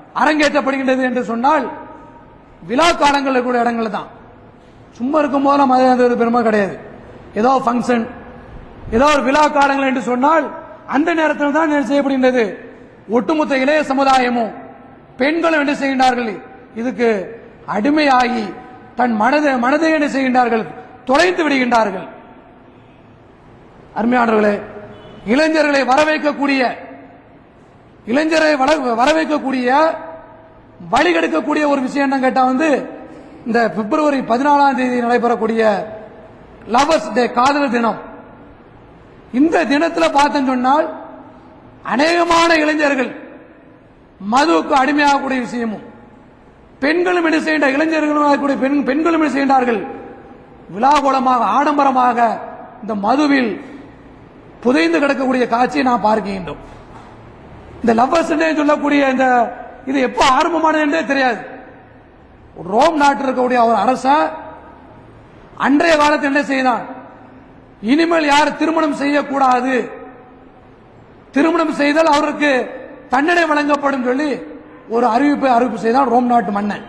அரங்கேற்றப்படுகின்றது என்று சொன்னால் விழா காலங்களில் கூட இடங்கள் தான் சும்மா இருக்கும் போதெல்லாம் மத அந்த ஒரு பெருமை கிடையாது ஏதோ ஃபங்க்ஷன் ஏதோ ஒரு விழா காலங்கள் என்று சொன்னால் அந்த நேரத்தில் தான் என்ன செய்யப்படுகின்றது ஒட்டுமொத்த இளைய சமுதாயமும் பெண்களும் என்ன செய்கின்றார்கள் இதுக்கு அடிமையாகி தன் மனதை மனதை என்ன செய்கின்றார்கள் தொலைத்து விடுகின்றார்கள் அருமையானவர்களே இளைஞர்களை வரவேற்கக்கூடிய இளைஞரை வர- வரவேற்கக்கூடிய வழிகெடுக்கக்கூடிய ஒரு விஷயம் என்ன கேட்டா வந்து இந்த பிப்ரவரி பதினாலாம் தேதி நடைபெறக்கூடிய லவர்ஸ் டே காதலர் தினம் இந்த தினத்துல பார்த்தேன்னு சொன்னால் அநேகமான இளைஞர்கள் மதுவுக்கு அடிமையாகக்கூடிய விஷயமும் பெண்களும் என்ன செய்கின்ற இளைஞர்களும் ஆகக்கூடிய பெண் பெண்களும் என்ன செய்கின்றார்கள் விழாகோலமாக ஆடம்பரமாக இந்த மதுவில் புதைந்து கிடக்கக்கூடிய காட்சியை நாம் பார்க்கின்றோம் இந்த லவ்வர்ஸ் சொல்லக்கூடிய இந்த இது எப்போ ஆரம்பமானது என்றே தெரியாது ரோம் நாட்டில் இருக்கக்கூடிய ஒரு அரசன் அன்றைய காலத்தில் என்ன செய்தான் இனிமேல் யார் திருமணம் செய்யக்கூடாது திருமணம் செய்தால் அவருக்கு தண்டனை வழங்கப்படும் சொல்லி ஒரு அறிவிப்பை அறிவிப்பு செய்தான் ரோம் நாட்டு மன்னன்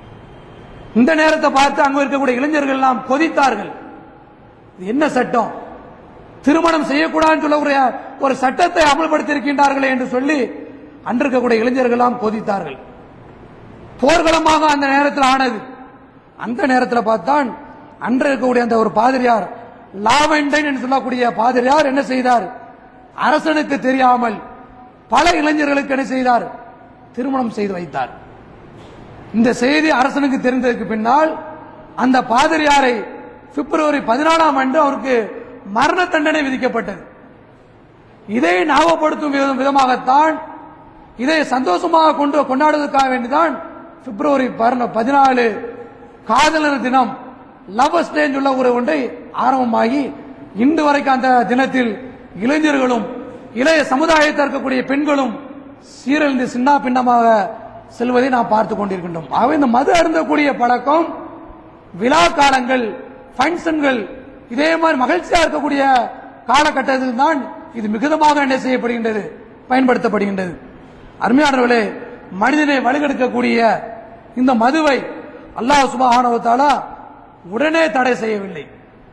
இந்த நேரத்தை பார்த்து அங்க இருக்கக்கூடிய இளைஞர்கள் எல்லாம் கொதித்தார்கள் இது என்ன சட்டம் திருமணம் செய்யக்கூடாதுன்னு சொல்ல ஒரு ஒரு சட்டத்தை அமல்படுத்தி இருக்கின்றார்களே என்று சொல்லி அன்று இருக்கக்கூடிய இளைஞர்கள் எல்லாம் கொதித்தார்கள் போர்க்களமாக அந்த நேரத்தில் ஆனது அந்த நேரத்தில் பார்த்தான் அன்று இருக்கக்கூடிய அந்த ஒரு பாதிரியார் லாவெண்டன் என்று சொல்லக்கூடிய பாதிரியார் என்ன செய்தார் அரசனுக்கு தெரியாமல் பல இளைஞர்களுக்கு என்ன செய்தார் திருமணம் செய்து வைத்தார் இந்த செய்தி அரசனுக்கு தெரிந்ததற்கு பின்னால் அந்த பாதிரியாரை பிப்ரவரி பதினாலாம் ஆண்டு அவருக்கு மரண தண்டனை விதிக்கப்பட்டது இதை ஞாபகப்படுத்தும் விதம் விதமாகத்தான் இதை சந்தோஷமாக கொண்டு கொண்டாடுவதற்காக வேண்டிதான் பிப்ரவரி பதினாலு காதலர் தினம் லவர்ஸ் டே உள்ள ஒரு ஒன்றை ஆரம்பமாகி இன்று வரைக்கும் அந்த தினத்தில் இளைஞர்களும் இளைய சமுதாயத்தில் இருக்கக்கூடிய பெண்களும் சீரழிந்து சின்ன பின்னமாக செல்வதை நாம் பார்த்துக் கொண்டிருக்கின்றோம் ஆகவே இந்த மது அருந்தக்கூடிய பழக்கம் விழா காலங்கள் ஃபங்க்ஷன்கள் இதே மாதிரி மகிழ்ச்சியா இருக்கக்கூடிய காலகட்டத்தில் தான் இது மிகுதமாக என்ன செய்யப்படுகின்றது பயன்படுத்தப்படுகின்றது அருமையானவர்களே மனிதனை வழிகெடுக்கக்கூடிய இந்த மதுவை அல்லாஹ் சுபஹானஹு வ தஆலா உடனே தடை செய்யவில்லை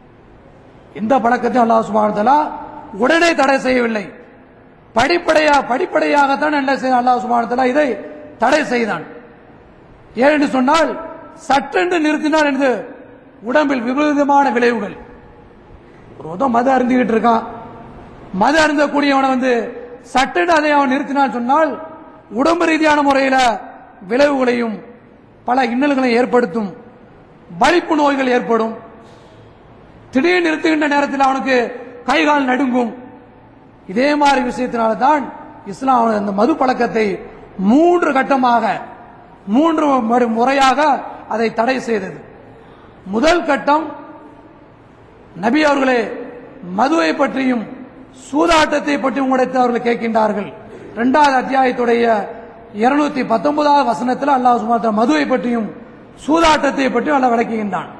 எந்த பழக்கத்தையும் அல்லாஹ் சுப்ஹானஹு வ தஆலா உடனே தடை செய்யவில்லை படிப்படையா படிப்படையாகத்தான் என்ன செய்ய அல்லாஹ் சுப்ஹானஹு வ தஆலா இதை தடை செய்தான் ஏனென்று சொன்னால் சட்டென்று நிறுத்தினால் என்று உடம்பில் விபரீதமான விளைவுகள் ஒரு உதவ மது அருந்திக்கிட்டு இருக்கான் மது அருந்தக்கூடியவனை வந்து சட்டென்று அதை அவன் நிறுத்தினான் சொன்னால் உடம்பு ரீதியான முறையில விளைவுகளையும் பல இன்னல்களையும் ஏற்படுத்தும் வலிப்பு நோய்கள் ஏற்படும் திடீர் நிறுத்துகின்ற நேரத்தில் அவனுக்கு கை கால் நடுங்கும் இதே மாதிரி விஷயத்தினால தான் இஸ்லாம் அவன் அந்த மது பழக்கத்தை மூன்று கட்டமாக மூன்று மறு- முறையாக அதை தடை செய்தது முதல் கட்டம் நபி அவர்களே மதுவை பற்றியும் சூதாட்டத்தை பற்றியும் உடைத்து அவர்கள் கேட்கின்றார்கள் இரண்டாவது அத்தியாயத்துடைய இருநூத்தி பத்தொன்பதாவது வசனத்தில் அல்லாஹ் சுமார் மதுவை பற்றியும் சூதாட்டத்தை பற்றியும் அல்லாஹ் விளக்குகின்றான்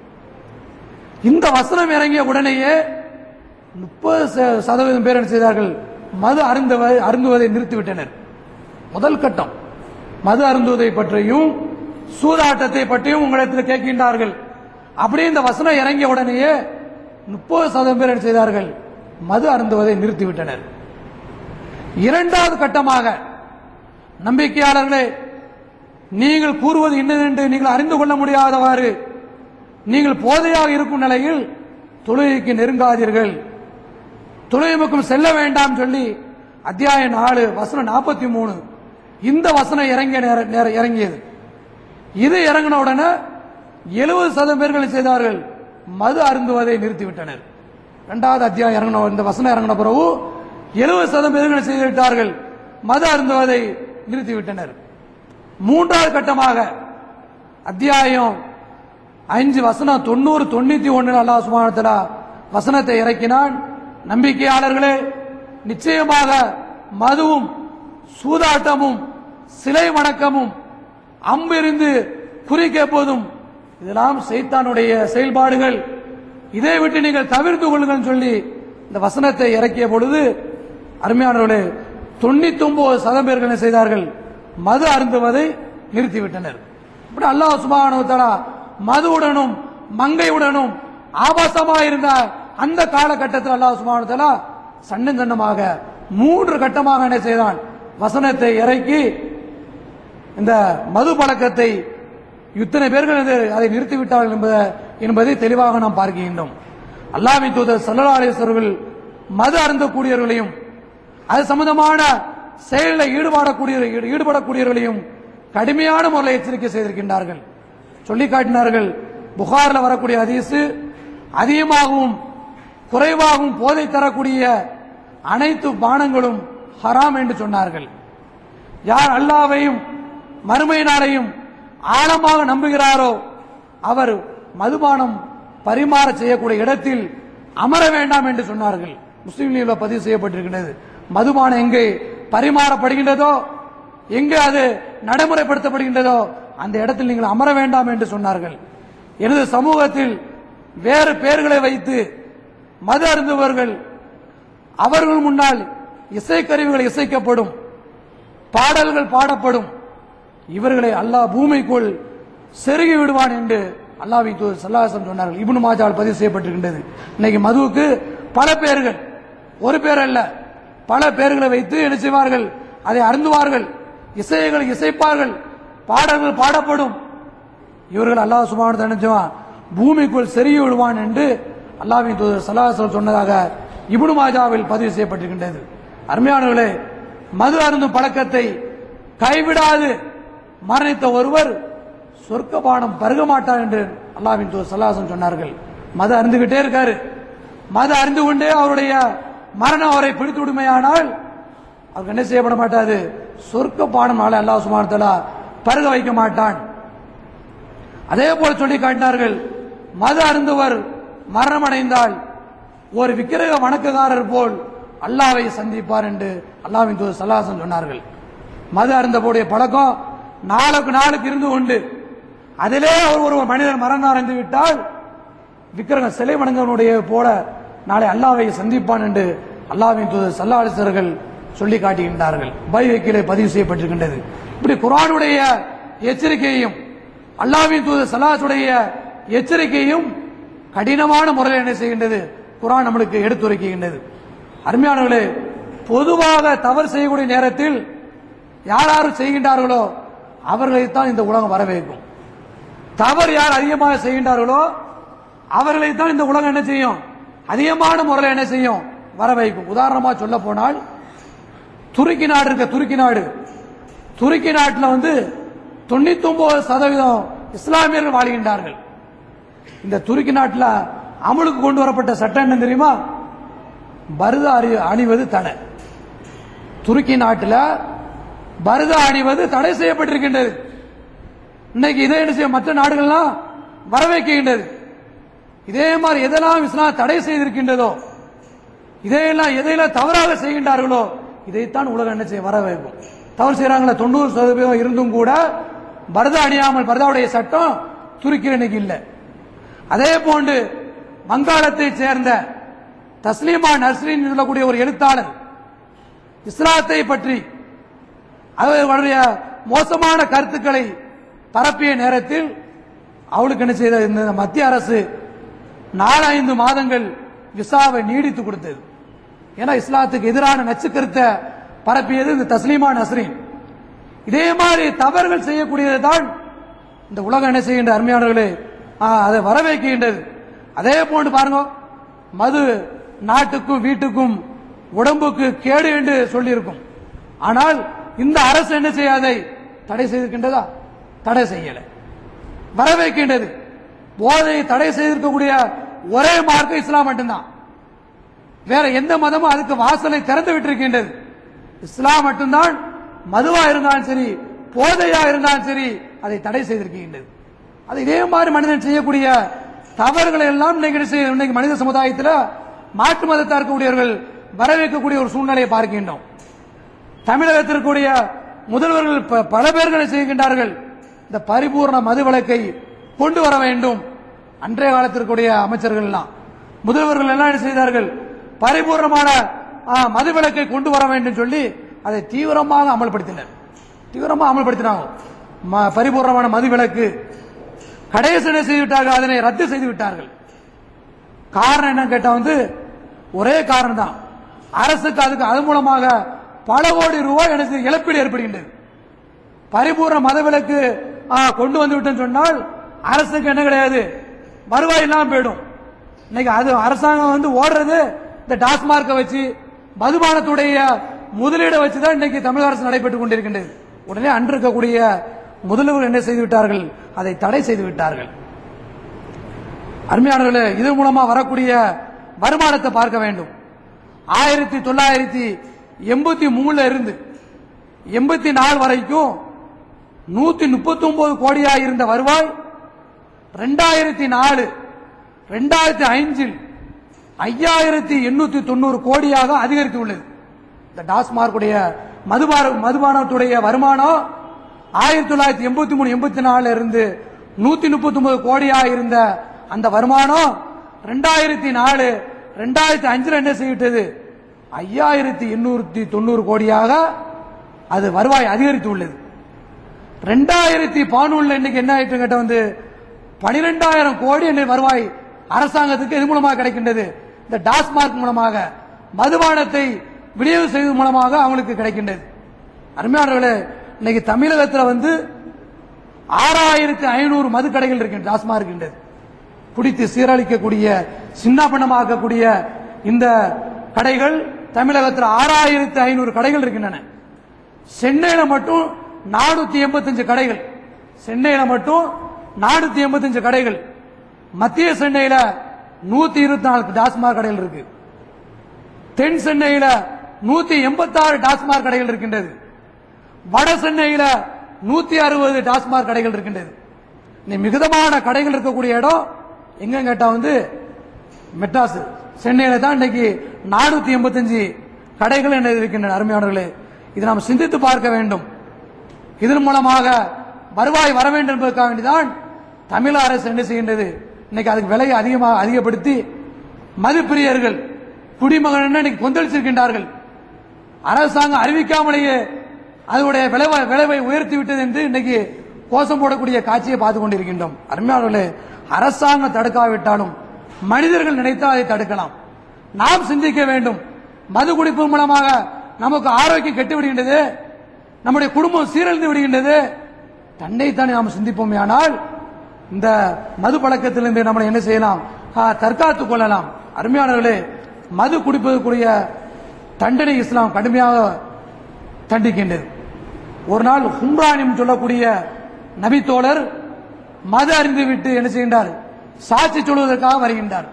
இந்த வசனம் இறங்கிய உடனேயே முப்பது சதவீதம் பேர் என்ன செய்தார்கள் மது அருந்துவதை அருந்துவதை நிறுத்திவிட்டனர் முதல் கட்டம் மது அருந்துவதை பற்றியும் சூதாட்டத்தை பற்றியும் உங்களிடத்தில் கேட்கின்றார்கள் அப்படியே இந்த வசனம் இறங்கிய உடனேயே முப்பது சதவீதம் பேர் என்ன செய்தார்கள் மது அருந்துவதை நிறுத்திவிட்டனர் இரண்டாவது கட்டமாக நம்பிக்கையாளர்களே நீங்கள் கூறுவது இன்னதென்று நீங்கள் அறிந்து கொள்ள முடியாதவாறு நீங்கள் போதையாக இருக்கும் நிலையில் தொழுகைக்கு நெருங்காதீர்கள் தொழுகை பக்கம் செல்ல வேண்டாம் சொல்லி அத்தியாயம் நாலு வசனம் நாற்பத்தி மூணு இந்த வசனம் இறங்கிய நேர- நேர- இறங்கியது இது இறங்கின உடனே எழுபது சதவீதம் பேர்கள் என்ன செய்தார்கள் மது அருந்துவதை நிறுத்திவிட்டனர் இரண்டாவது அத்தியாயம் இறங்கின இந்த வசனம் இறங்கின பிறகு எழுபது சதவீதம் பேர்கள் செய்து விட்டார்கள் மது அருந்துவதை நிறுத்திவிட்டனர் மூன்றாவது கட்டமாக அத்தியாயம் அஞ்சு வசனம் தொண்ணூறு தொண்ணூத்தி ஒன்னு அல்லாஹ் சுபானத்துல வசனத்தை இறக்கினான் நம்பிக்கையாளர்களே நிச்சயமாக மதுவும் சூதாட்டமும் சிலை வணக்கமும் அம்பிருந்து குறி கேட்பதும் இதெல்லாம் சைத்தானுடைய செயல்பாடுகள் இதை விட்டு நீங்கள் தவிர்த்து கொள்ளுங்கள் சொல்லி இந்த வசனத்தை இறக்கிய பொழுது அருமையானவர்களே தொண்ணூத்தி ஒன்பது சதம் பேர்கள் என்ன செய்தார்கள் மது அருந்துவதை நிறுத்திவிட்டனர் இப்படி அல்லாஹ் சுப்ஹானஹு வ தஆலா மதுவுடனும் மங்கையுடனும் ஆபாசமா இருந்த அந்த காலகட்டத்தில் அல்லாஹ் சுப்ஹானஹு வ தஆலா சன்னம் சன்னமாக மூன்று கட்டமாக என்ன செய்தான் வசனத்தை இறக்கி இந்த மது பழக்கத்தை இத்தனை பேர்கள் இது அதை நிறுத்திவிட்டார்கள் என்பத- என்பதை தெளிவாக நாம் பார்க்கின்றோம் அல்லாஹ்வின் தூதர் சல்லல்லாஹு அலைஹி வஸல்லம் அவர்கள் மது அருந்தக்கூடியவர்களையும் அது சம்பந்தமான செயலில் ஈடுபடக்கூடிய ஈடுபடக்கூடியவர்களையும் கடுமையான முறையில் எச்சரிக்கை செய்திருக்கின்றார்கள் சொல்லி காட்டினார்கள் புகார்ல வரக்கூடிய ஹதீஸ் அதிகமாகவும் குறைவாகவும் போதை தரக்கூடிய அனைத்து பானங்களும் ஹராம் என்று சொன்னார்கள் யார் அல்லாவையும் மறுமை நாளையும் ஆழமாக நம்புகிறாரோ அவர் மதுபானம் பரிமாற செய்யக்கூடிய இடத்தில் அமர வேண்டாம் என்று சொன்னார்கள் முஸ்லீம்ல பதிவு செய்யப்பட்டிருக்கின்றது மதுபானம் எங்கே பரிமாறப்படுகின்றதோ எங்கே அது நடைமுறைப்படுத்தப்படுகின்றதோ அந்த இடத்தில் நீங்கள் அமர வேண்டாம் என்று சொன்னார்கள் எனது சமூகத்தில் வேறு பெயர்களை வைத்து மது அருந்துபவர்கள் அவர்கள் முன்னால் இசைக்கருவிகள் இசைக்கப்படும் பாடல்கள் பாடப்படும் இவர்களை அல்லாஹ் பூமிக்குள் செருகி விடுவான் என்று அல்லாஹ்வின் தூதர் சல்லாசம் சொன்னார்கள் இப்னு மாஜால் பதிவு செய்யப்பட்டிருக்கின்றது இன்னைக்கு மதுவுக்கு பல பேர்கள் ஒரு பேர் அல்ல பல பேர்களை வைத்து என்ன செய்வார்கள் அதை அருந்துவார்கள் இசைகள் இசைப்பார்கள் பாடல்கள் பாடப்படும் இவர்கள் அல்லாஹ் சுபான நினைச்சுவான் பூமிக்குள் செருகி விடுவான் என்று அல்லாஹ்வின் தூதர் சல்லாஹம் சொன்னதாக இப்னு மாஜாவில் பதிவு செய்யப்பட்டிருக்கின்றது அருமையானவர்களே மது அருந்தும் பழக்கத்தை கைவிடாது மரணித்த ஒருவர் சொர்க்கபானம் பருக மாட்டார் என்று அல்லாஹ்வின் தூதர் சல்லாஹம் சொன்னார்கள் மது அருந்துகிட்டே இருக்காரு மது அறிந்து கொண்டே அவருடைய மரணம் அவரை பிடித்து விடுமையானால் அவருக்கு என்ன செய்யப்பட மாட்டாது சொர்க்க பாடம் நாளை அல்லாஹ் சுமார்த்தலா பருக வைக்க மாட்டான் அதே போல சொல்லி காட்டினார்கள் மது அருந்துவர் மரணமடைந்தால் ஒரு விக்கிரக வணக்கக்காரர் போல் அல்லாவை சந்திப்பார் என்று அல்லாவின் தூதர் சல்லாசன் சொன்னார்கள் மது அருந்தக்கூடிய பழக்கம் நாளுக்கு நாளுக்கு இருந்து கொண்டு அதிலே அவர் ஒரு மனிதர் மரணம் அடைந்து விட்டால் விக்கிரக சிலை வணங்கவனுடைய போல நாளை அல்லாவை சந்திப்பான் என்று அல்லாவின் தூதர் சல்லாலிசர்கள் சொல்லி காட்டுகின்றார்கள் பைவேக்கிலே பதிவு செய்யப்பட்டிருக்கின்றது இப்படி குரானுடைய எச்சரிக்கையையும் அல்லாவின் தூதர் சல்லாசுடைய எச்சரிக்கையும் கடினமான முறையில் என்ன செய்கின்றது குரான் நம்மளுக்கு எடுத்துரைக்கின்றது அருமையானவர்களே பொதுவாக தவறு செய்யக்கூடிய நேரத்தில் யார் யார் செய்கின்றார்களோ அவர்களைத்தான் இந்த உலகம் வரவேற்கும் தவறு யார் அதிகமாக செய்கின்றார்களோ அவர்களைத்தான் இந்த உலகம் என்ன செய்யும் அதிகமான முறையில் என்ன செய்யும் வர வைக்கும் உதாரணமா சொல்ல போனால் துருக்கி நாடு இருக்க துருக்கி நாடு துருக்கி நாட்டில் வந்து தொண்ணூத்தி ஒன்பது சதவீதம் இஸ்லாமியர்கள் வாழ்கின்றார்கள் இந்த துருக்கி நாட்டில் அமலுக்கு கொண்டு வரப்பட்ட சட்டம் என்ன தெரியுமா பருதா அறி அணிவது தடை துருக்கி நாட்டில் பருதா அணிவது தடை செய்யப்பட்டிருக்கின்றது இன்னைக்கு இதை என்ன செய்ய மற்ற நாடுகள்லாம் வரவேற்கின்றது இதே மாதிரி எதெல்லாம் இஸ்லாம் தடை செய்திருக்கின்றதோ இதையெல்லாம் எதையெல்லாம் தவறாக செய்கின்றார்களோ இதைத்தான் உலகம் என்ன செய்ய வரவேற்கும் தவறு செய்யறாங்களா தொண்ணூறு சதவீதம் இருந்தும் கூட பரதா அணியாமல் பரதாவுடைய சட்டம் துருக்கியில் இன்னைக்கு இல்லை அதே போன்று வங்காளத்தை சேர்ந்த தஸ்லீமா நஸ்ரீன் சொல்லக்கூடிய ஒரு எழுத்தாளர் இஸ்லாத்தை பற்றி அவருடைய மோசமான கருத்துக்களை பரப்பிய நேரத்தில் அவளுக்கு என்ன செய்த இந்த மத்திய அரசு நாலஞ்சு மாதங்கள் விசாவை நீடித்து கொடுத்தது ஏன்னா இஸ்லாத்துக்கு எதிரான நச்சு கருத்தை பரப்பியது இந்த தஸ்லீமா நஸ்ரீன் இதே மாதிரி தவறுகள் செய்யக்கூடியது தான் இந்த உலகம் என்ன செய்கின்ற அருமையானவர்களே ஆ, அதை வரவேற்கின்றது அதே போன்று பாருங்க மது நாட்டுக்கும் வீட்டுக்கும் உடம்புக்கு கேடு என்று சொல்லியிருக்கும் ஆனால் இந்த அரசு என்ன செய்யாதை தடை செய்திருக்கின்றதா தடை செய்யல வரவேற்கின்றது போதையை தடை செய்திருக்கக்கூடிய ஒரே மார்க்கம் இஸ்லாம் மட்டும்தான் வேற எந்த மதமும் அதுக்கு வாசலை திறந்து விட்டிருக்கின்றது இஸ்லாம் மட்டும்தான் மதுவா இருந்தாலும் சரி போதையா இருந்தாலும் சரி அதை தடை செய்திருக்கின்றது அது இதே மாதிரி மனிதன் செய்யக்கூடிய தவறுகளை எல்லாம் இன்னைக்கு என்ன செய்ய- இன்னைக்கு மனித சமுதாயத்தில் மாற்று மதத்தார் இருக்கக்கூடியவர்கள் வரவேற்கக்கூடிய ஒரு சூழ்நிலையை பார்க்கின்றோம் தமிழகத்தில் இருக்கக்கூடிய முதல்வர்கள் ப- பல பேர்களை செய்கின்றார்கள் இந்த பரிபூர்ண மது விலக்கை கொண்டு வர வேண்டும் அன்றைய காலத்திற்குரிய அமைச்சர்கள் எல்லாம் முதல்வர்கள் எல்லாம் என்ன செய்தார்கள் பரிபூர்ணமான ஆ, மது விலக்கை கொண்டு வர வேண்டும் சொல்லி அதை தீவிரமாக அமல்படுத்தினர் தீவிரமா அமல்படுத்தினாங்க ம- பரிபூர்ணமான மது விலக்கு கடைசி என்ன செய்து விட்டார்கள் அதனை ரத்து செய்து விட்டார்கள் காரணம் என்னன்னு கேட்டா வந்து ஒரே காரணம் தான் அரசுக்கு அதுக்கு அது மூலமாக பல கோடி ரூபாய் எனக்கு இழப்பீடு ஏற்படுகின்றது பரிபூர்ண மதவிலக்கு ஆ, கொண்டு வந்து விட்டேன்னு சொன்னால் அரசுக்கு என்ன கிடையாது வருவாய் இல்லாம போயிடும் இன்னைக்கு அது அரசாங்கம் வந்து ஓடுறது இந்த டாஸ்மார்க்கை வச்சு மதுபானத்துடைய முதலீடை வச்சு தான் இன்னைக்கு தமிழக அரசு நடைபெற்றுக் கொண்டிருக்கின்றது உடனே அன்று இருக்கக்கூடிய முதல்வர் என்ன செய்து விட்டார்கள் அதை தடை செய்து விட்டார்கள் அருமையானவர்களே இது மூலமா வரக்கூடிய வருமானத்தை பார்க்க வேண்டும் ஆயிரத்தி தொள்ளாயிரத்தி எண்பத்தி மூணுல இருந்து எண்பத்தி நாலு வரைக்கும் நூத்தி முப்பத்தி ஒன்பது கோடியா இருந்த வருவாய் ரெண்டாயிரத்தி நாலு ரெண்டாயிரத்தி ஐந்தில் ஐயாயிரத்தி எண்ணூத்தி தொண்ணூறு கோடியாக அதிகரித்துள்ளது இந்த டாஸ்மார்க்குடைய மதுபான மதுபானத்துடைய வருமானம் ஆயிரத்தி தொள்ளாயிரத்தி எண்பத்தி மூணு எண்பத்தி நாலுல இருந்து நூத்தி முப்பத்தி ஒன்பது கோடியாக இருந்த அந்த வருமானம் ரெண்டாயிரத்தி நாலு ரெண்டாயிரத்தி அஞ்சுல என்ன செய்யிட்டது ஐயாயிரத்தி எண்ணூத்தி தொண்ணூறு கோடியாக அது வருவாய் அதிகரித்துள்ளது ரெண்டாயிரத்தி பதினொன்னுல இன்னைக்கு என்ன ஆயிட்டு கேட்ட வந்து பனிரெண்டாயிரம் கோடி என்ன வருவாய் அரசாங்கத்துக்கு இது மூலமாக கிடைக்கின்றது இந்த டாஸ்மார்க் மூலமாக மதுபானத்தை விநியோகம் செய்வது மூலமாக அவங்களுக்கு கிடைக்கின்றது அருமையானவர்களே இன்னைக்கு தமிழகத்தில் வந்து ஆறாயிரத்தி ஐநூறு மதுக்கடைகள் இருக்கின்றன டாஸ்மாக் இருக்கின்றது குடித்து சீரழிக்கக்கூடிய சின்னாபண்ணமாக்கக்கூடிய இந்த கடைகள் தமிழகத்தில் ஆறாயிரத்தி ஐநூறு கடைகள் இருக்கின்றன சென்னையில மட்டும் நானூத்தி எண்பத்தஞ்சு கடைகள் சென்னையில மட்டும் நானூத்தி எண்பத்தஞ்சு கடைகள் மத்திய சென்னையில நூத்தி இருபத்தி நாலு டாஸ்மாக் கடைகள் இருக்கு தென் சென்னையில நூத்தி எண்பத்தாறு டாஸ்மாக் கடைகள் இருக்கின்றது வட சென்னையில நூத்தி அறுபது டாஸ்மாக் கடைகள் இருக்கின்றது நீ மிகுதமான கடைகள் இருக்கக்கூடிய இடம் எங்க கேட்டா வந்து மெட்ராஸ் சென்னையில தான் இன்னைக்கு நானூத்தி எண்பத்தஞ்சு கடைகள் என்ன இருக்கின்றன அருமையானவர்களே இதை நாம் சிந்தித்து பார்க்க வேண்டும் இதன் மூலமாக வருவாய் வர வேண்டும் என்பதற்காக வேண்டிதான் தமிழக அரசு என்ன செய்கின்றது இன்னைக்கு அதுக்கு விலையை அதிகமாக அதிகப்படுத்தி மதுப்பிரியர்கள் குடிமகன் இன்னைக்கு கொந்தளிச்சிருக்கின்றார்கள் அரசாங்கம் அறிவிக்காமலேயே அதனுடைய விளைவை விளைவை உயர்த்தி விட்டது என்று இன்னைக்கு கோஷம் போடக்கூடிய காட்சியை பார்த்து கொண்டிருக்கின்றோம் அருமையானவர்களே அரசாங்கம் தடுக்காவிட்டாலும் மனிதர்கள் நினைத்தால் அதை தடுக்கலாம் நாம் சிந்திக்க வேண்டும் மது குடிப்பு மூலமாக நமக்கு ஆரோக்கியம் கெட்டு விடுகின்றது நம்முடைய குடும்பம் சீரழிந்து விடுகின்றது தன்னைத்தானே நாம் சிந்திப்போமே ஆனால் இந்த மது பழக்கத்திலிருந்து நம்மளை என்ன செய்யலாம் ஆ, தற்காத்துக் கொள்ளலாம் அருமையானவர்களே மது குடிப்பதற்குரிய தண்டனை இஸ்லாம் கடுமையாக தண்டிக்கின்றது ஒரு நாள் ஹும்ரானிம் சொல்லக்கூடிய நபித்தோழர் மது அறிந்து விட்டு என்ன செய்கின்றார் சாட்சி சொல்வதற்காக வருகின்றார்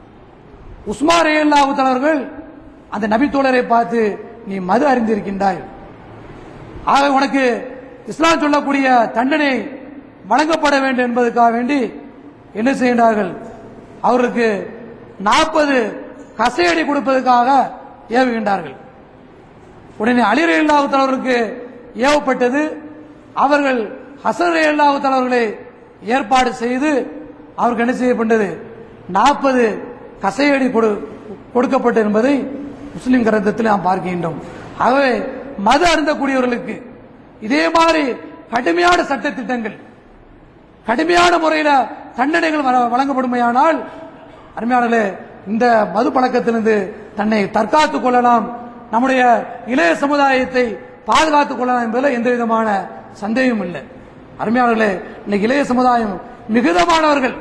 உஸ்மான் ரேல்லாஹு தலைவர்கள் அந்த நபித்தோழரை பார்த்து நீ மது அறிந்திருக்கின்றாய் ஆக உனக்கு இஸ்லாம் சொல்லக்கூடிய தண்டனை வழங்கப்பட வேண்டும் என்பதற்காக வேண்டி என்ன செய்கின்றார்கள் அவருக்கு நாற்பது கசையடி கொடுப்பதற்காக ஏவுகின்றார்கள் உடனே அலிரே அல்லாஹு தலைவருக்கு ஏவப்பட்டது அவர்கள் ஹசன் அல்லாஹு தலைவர்களை ஏற்பாடு செய்து அவருக்கு என்ன செய்யப்பட்டது நாற்பது கசையடி கொடு கொடுக்கப்பட்டது என்பதை முஸ்லிம் கிரந்தத்தில் நாம் பார்க்கின்றோம் ஆகவே மது அருந்தக்கூடியவர்களுக்கு இதே மாதிரி கடுமையான சட்ட திட்டங்கள் கடுமையான முறையில் தண்டனைகள் வழ- வழங்கப்படுமையானால் அருமையானே இந்த மது பழக்கத்திலிருந்து தன்னை தற்காத்துக் கொள்ளலாம் நம்முடைய இளைய சமுதாயத்தை பாதுகாத்துக் கொள்ளலாம் என்பதில் எந்த விதமான சந்தேகமும் இல்லை அருமையானவர்களே இன்னைக்கு இளைய சமுதாயம் மிகுதமானவர்கள்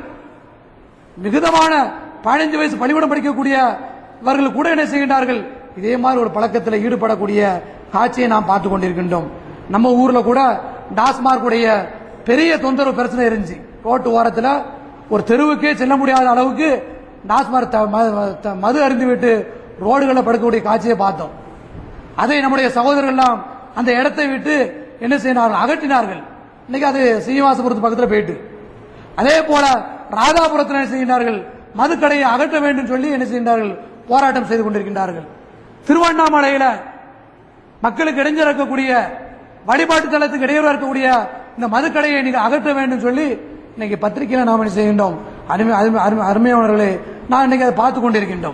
மிகுதமான பதினஞ்சு வயசு பள்ளிக்கூடம் படிக்கக்கூடியவர்கள் கூட என்ன செய்கின்றார்கள் இதே மாதிரி ஒரு பழக்கத்தில் ஈடுபடக்கூடிய காட்சியை நாம் பார்த்து கொண்டிருக்கின்றோம் நம்ம ஊர்ல கூட டாஸ்மார்க் உடைய பெரிய தொந்தரவு பிரச்சனை இருந்துச்சு ரோட்டு ஓரத்துல ஒரு தெருவுக்கே செல்ல முடியாத அளவுக்கு டாஸ்மார்க் த- ம- த- மது அருந்து விட்டு ரோடுகளில் படுக்கக்கூடிய காட்சியை பார்த்தோம் அதை நம்முடைய சகோதரர்கள் எல்லாம் அந்த இடத்தை விட்டு என்ன செய்யினார்கள் அகற்றினார்கள் இன்னைக்கு அது சீனிவாசபுரத்து பக்கத்தில் போயிட்டு அதே போல ராதாபுரத்தில் என்ன செய்கின்றார்கள் மதுக்கடையை அகற்ற வேண்டும் சொல்லி என்ன செய்கின்றார்கள் போராட்டம் செய்து கொண்டிருக்கின்றார்கள் திருவண்ணாமலையில மக்களுக்கு இடைஞ்சல் இருக்கக்கூடிய வழிபாட்டு தலத்துக்கு இடையூறு இருக்கக்கூடிய இந்த மதுக்கடையை நீங்க அகற்ற வேண்டும் சொல்லி இன்னைக்கு பத்திரிகையில நாம் என்ன செய்கின்றோம் அருமை அருமை- அருமை- அருமையானவர்களே நான் இன்னைக்கு அதை பார்த்து கொண்டிருக்கின்றோம்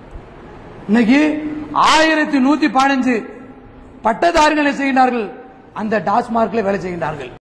இன்னைக்கு ஆயிரத்தி நூத்தி பதினஞ்சு பட்டதாரிகள் என்ன செய்கிறார்கள் அந்த டாஸ்மார்க்ல வேலை செய்கின்றார்கள்